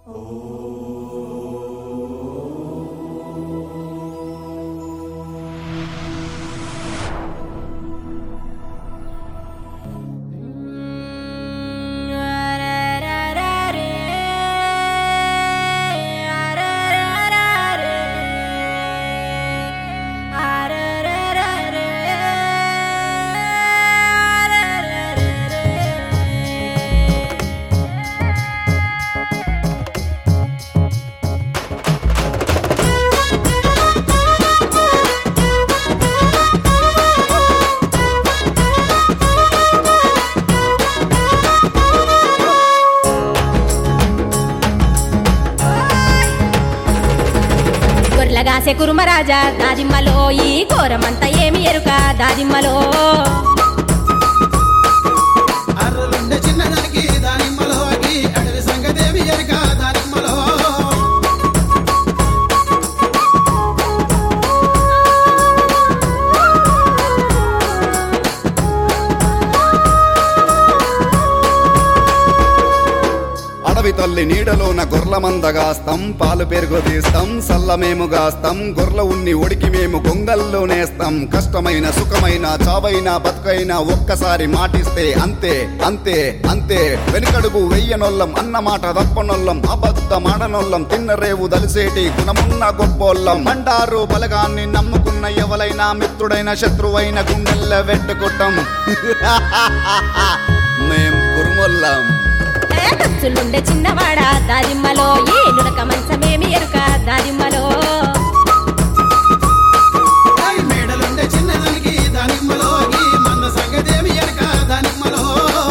గొర్రెలగాసే కురుమరాజా దాదిమ్మలో ఈ ఘోరమంతా ఏమి ఎరుక దాదిమ్మలో అర్రలుండే చిన్నదానికి దానిమ్మలోకి అడవి సంగదేవి ఎరుక దానిమ్మలో అడవి తల్లి నీడలోన గొర్ల మందగాస్తాం పాలు పెరుగు తీస్తాం సల్లమేము గాస్తాం గొర్ల ఉన్ని ఉడికి మేము గొంగల్లో నేస్తాం కష్టమైన సుఖమైన చావైన బతుకైనా ఒక్కసారి మాటిస్తే అంతే అంతే అంతే వెనుకడుగు వెయ్యనొల్లం అన్న మాట తప్పనొల్లం అబద్ధ మాడనొల్లం తిన్న రేవు దలిసేటి గుణమున్న గొప్పోల్లం అంటారు బలగాన్ని నమ్ముకున్న ఎవలైనా మిత్రుడైన శత్రువైన గుండెల్ల వెట్టుకుంటాం మేం కురుమొల్లం ఏ ఖర్చులుండే చిన్నవాడా దాదిమ్మలో ఏ నుడక మంచమేమి ఎరుక దాదిమ్మలో ఐ మేడలుండే చిన్నదానికి దానిమ్మలోకి మన సంగదేవి ఎరుక దానిమ్మలో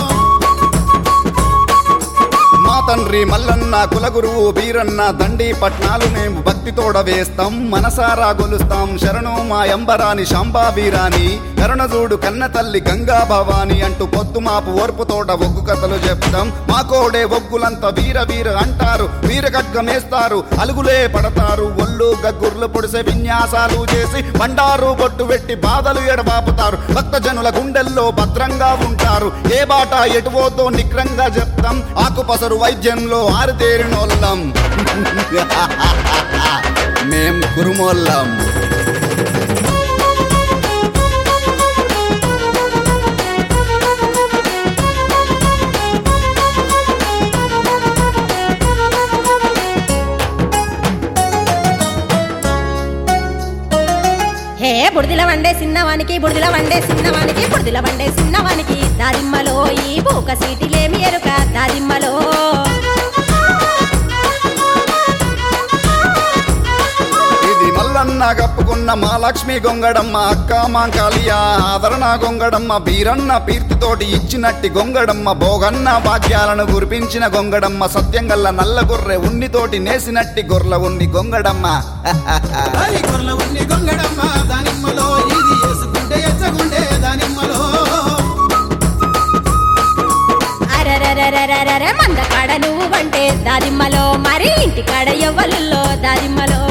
మా తండ్రి మల్లన్న కులగురువు బీరన్న దండి పట్నాలు మేము భక్తితోడ వేస్తాం మనసారా గొలుస్తాం శరణు మా ఎంబరాని శాంబా వీరాని కరుణజూడు కన్న తల్లి గంగా భవాని అంటూ పొద్దు మాపు ఓర్పుతోట ఒగ్గు కథలు చెప్తాం మా కోడే ఒగ్గులంతా వీర వీర అంటారు వీర గడ్గమేస్తారు అలుగులే పడతారు ఒళ్ళు గగ్గుర్లు పొడిసే విన్యాసాలు చేసి బండారు బొట్టు పెట్టి బాధలు ఎడబాపుతారు భక్తజనుల గుండెల్లో భద్రంగా ఉంటారు ఏ బాట ఎటువోతో నిగ్రంగా చెప్తాం ఆకుపసరు వైద్యంలో ఆరుతేరినోళ్ళం మేం కురుమోళ్ళం హే బుడిదిల వండే చిన్నవానికి బుడిదిల వండే చిన్నవానికి బుడిదిల వండే చిన్నవానికి దాదిమ్మలో ఈ బూక సీటిలేమి ఎరుక దాదిమ్మలో ఇది మల్లన్న కప్పుకున్న మా లక్ష్మి గొంగడమ్మ అక్క మా కాళియా ఆదరణ గొంగడమ్మ బీరన్న పీర్తితోటి ఇచ్చినట్టి గొంగడమ్మ భోగన్న భాగ్యాలను కురిపించిన గొంగడమ్మ సత్యంగల్ల నల్ల గొర్రె ఉన్నితోటి నేసినట్టి గొర్రె ఉన్ని గొంగడమ్మ ఐ గొర్రెల ఉన్ని గొంగడమ్మ దానిమ్మలో ఇది వేసుకుంటే ఎచ్చగుండే దానిమ్మలో అరరరరరరర మంద కాడ నువ్వు వంటే దాదిమ్మలో మరి ఇంటి కాడ ఎవ్వలుల్లో దాదిమ్మలో